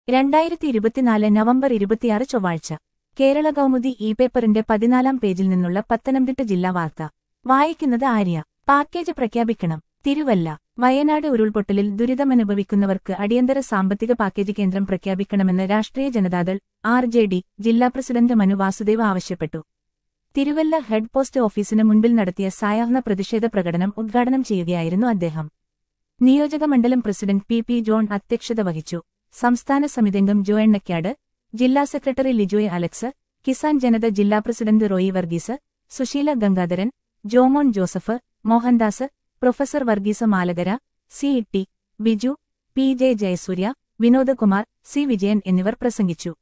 രണ്ടായിരത്തി ഇരുപത്തിനാല് നവംബർ ഇരുപത്തിയാറ് ചൊവ്വാഴ്ച കേരള കൗമുദി ഇ പേപ്പറിന്റെ പതിനാലാം പേജിൽ നിന്നുള്ള പത്തനംതിട്ട ജില്ലാ വാർത്ത വായിക്കുന്നത് ആര്യ പാക്കേജ് പ്രഖ്യാപിക്കണം തിരുവല്ല വയനാട് ഉരുൾപൊട്ടലിൽ ദുരിതമനുഭവിക്കുന്നവർക്ക് അടിയന്തര സാമ്പത്തിക പാക്കേജ് കേന്ദ്രം പ്രഖ്യാപിക്കണമെന്ന് Rashtriya Janata Dal R J D ജില്ലാ പ്രസിഡന്റ് മനു വാസുദേവ് ആവശ്യപ്പെട്ടു തിരുവല്ല ഹെഡ് പോസ്റ്റ് ഓഫീസിന് മുൻപിൽ നടത്തിയ സായാഹ്ന പ്രതിഷേധ പ്രകടനം ഉദ്ഘാടനം ചെയ്യുകയായിരുന്നു അദ്ദേഹം നിയോജക മണ്ഡലം പ്രസിഡന്റ് പി പി ജോൺ അധ്യക്ഷത വഹിച്ചു സംസ്ഥാന സമിതിയംഗം ജോ എണ്ണക്കാട് ജില്ലാ സെക്രട്ടറി ലിജോയ് അലക്സ് കിസാൻ ജനത ജില്ലാ president Roy Varghese Sushila Gangadharan Jomon Joseph Mohandas professor Varghese Malakara C T Biju P J Jayasurya Vinodkumar C Vijayan എന്നിവർ പ്രസംഗിച്ചു